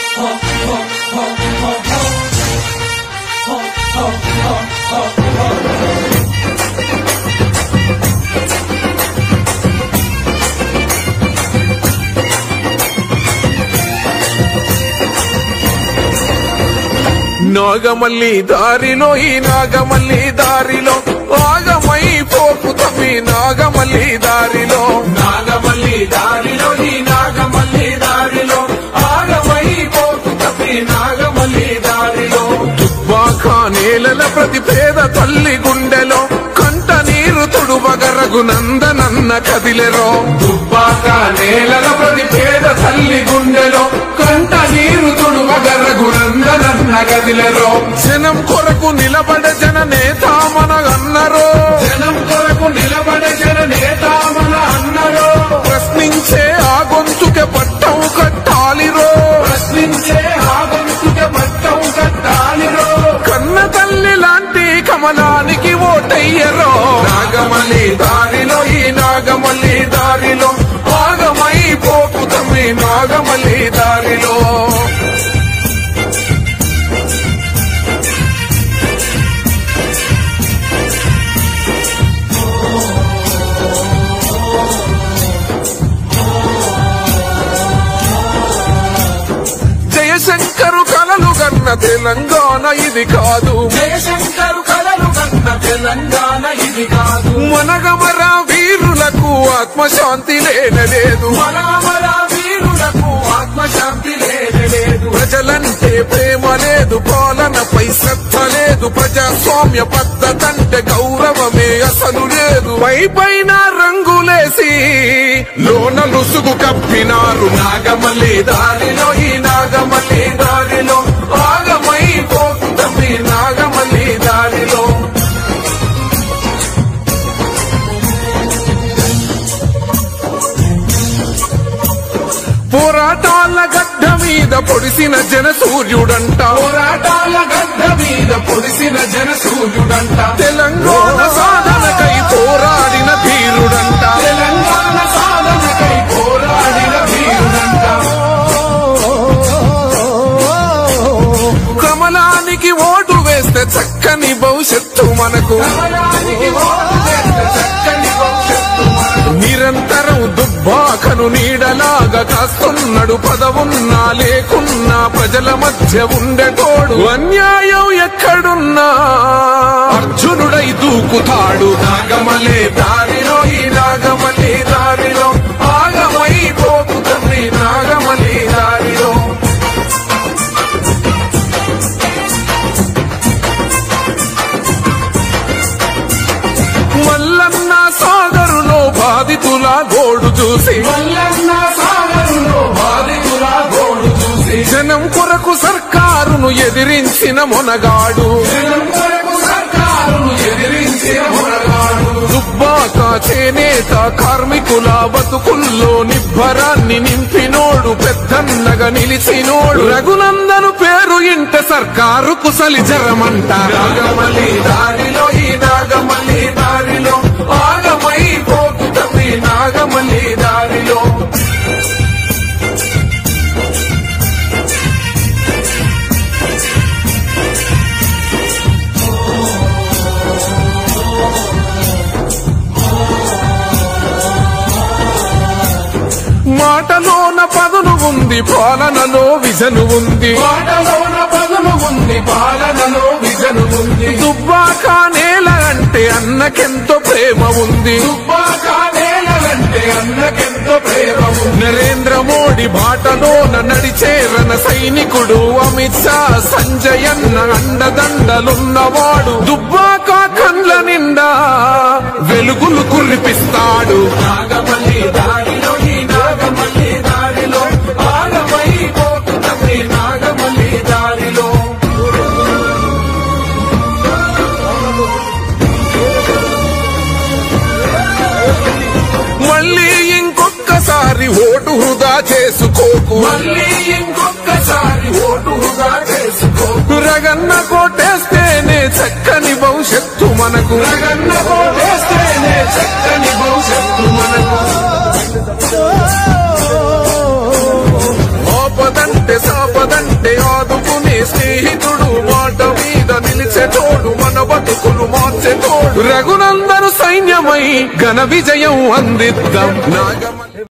నాగమల్లి దారిలో ఈ నాగమల్లి దారిలో ఆగమై పోకు తమ్మి నాగమల్లి దారిలో నాగమల్లి దారిలో ఈ నాగమల్లి దారిలో ఆగమై పోకు తమ్మి నాగమల్లి దారిలో దుబ్బాక నేలల ప్రతి పేద తల్లి గుండెలో కంట నీరు తుడువగరగు నందనన్న కదిలెరో దుబ్బాక నేలల ప్రతి పేద తల్లి గుండెలో కంట నీరు తుడువగరగు నందనన్న గదిలెరో జనం కొరకు నిలబడ జన నేత మన అన్నరో జనం కొరకు నిలబడ జన నేత మన అన్నరో ప్రశ్నించే ఆ గొంతుకే పట్టం కట్టాలిరో ప్రశ్నించే ఆ గొంతుకే పట్టం కట్టాలిరో కన్న తల్లి లాంటి కమలానికి ఓటయ్యరో నాగమల్లి దారిలో ఈ నాగమల్లి దారిలో ఆగమై పోకు తమ్మి నాగమల్లి దారిలో జయశంకరు కలలు కన్న తెలంగాణ ఇది కాదు జయశంకరు కలలు కన్న తెలంగాణ ఇది కాదు మనగమర వీరులకు ఆత్మశాంతి లేనలేదు మనమల వీరులకు ఆత్మశాంతి లేదు ప్రజలంటే ప్రేమ లేదు పాలనపై శ్రద్ధ లేదు ప్రజాస్వామ్య పద్ధతంటే గౌరవమే అసలు లేదు పై పైన రంగులేసి లోన లుసుగు కప్పినారు నాగమల్లి దారిలో ఈ నాగమల్లి దారిలో ఆగమై పోతుంది నాగమల్లి దారిలో పోరాటాల గడ్డ మీద పొడిసిన జన సూర్యుడంట పోరాటాల గడ్డ మీద పొడిసిన జన సూర్యుడంట తెలంగాణ సాధనకై పోరాడిన ధీరుడంట తెలంగాణ సాధనకై పోరాడిన వీరుడంట కమలానికి ఓటు వేస్తే చక్కని భవిష్యత్తు మనకు కమలానికి ఓటు వేస్తే చక్కని భవిష్యత్తు మనకు. నిరంతరం దుబ్బాకను నీడలాగా కాస్తున్నాడు పదవున్నా లేకున్నా ప్రజల మధ్య ఉండేటోడు అన్యాయం ఎక్కడున్నా అర్జునుడై దూకుతాడు నాగమలే దారిలో ఈ నాగమల్లి దారిలో ఆగమై పోకుతుంది నాగమల్లి దారిలో మల్లన్న సాగరులో బాధితుల గోడు చూసి మల్లన్న సాగరులో బాధితుల గోడు చూసి జనం కొరకు సర్కారును ఎదిరించిన మొనగాడు జనం కొరకు సర్కారును ఎదిరించిన మునగాడు దుబ్బాక చేనేత కార్మికుల బతుకుల్లో నిబ్బరాన్ని నింపినోడు పెద్దన్నగా నిలిచినోడు రఘునందను పేరు ఇంట సర్కారు కుసలి జరమంట నాగమల్లి దారిలో ఈ నాగమల్లి దారిలో ఆగమై పోకుతమి నాగమల్లి దారిలో మాటలోన పదును ఉంది పాలనలో విజను ఉంది పాటలోన పదును ఉంది పాలనలో విజను ఉంది దుబ్బాక నేల అంటే అన్నకెంతో ప్రేమ ఉంది దుబ్బాక నేలలంటే అన్నకెంతో ప్రేమ ఉంది నరేంద్ర మోడీ బాటలోన నడిచేరన సైనికుడు అమిత్ షా సంజయ్ అన్న అండదండలున్నవాడు దుబ్బాక కండ్ల నిండా వెలుగులు కురిపిస్తాడు నాగమల్లి దారిలో ఈ నాగమల్లి దారిలో ఆగమై పోతుంది నాగమల్లి దారిలో మళ్ళీ ఇంకొక్కసారి ఓటు వృధా చేసుకోకు మళ్ళీ ఇంకొకసారి ఓటుగా చేసుకో రగన్న కోటేస్తేనే చక్కని భవిష్యత్తు మనకు జగన్న కోటేస్తేనే చక్కని భవిష్యత్తు మనకు ఆపదంటే సాప ఆపదంటే ఆదుకునే స్నేహితుడు మాట మీద నిలిచే తోడు మన బతుకులు మార్చే తోడు రఘునందను సైన్యమై ఘన విజయం అందిద్దాం నాగమ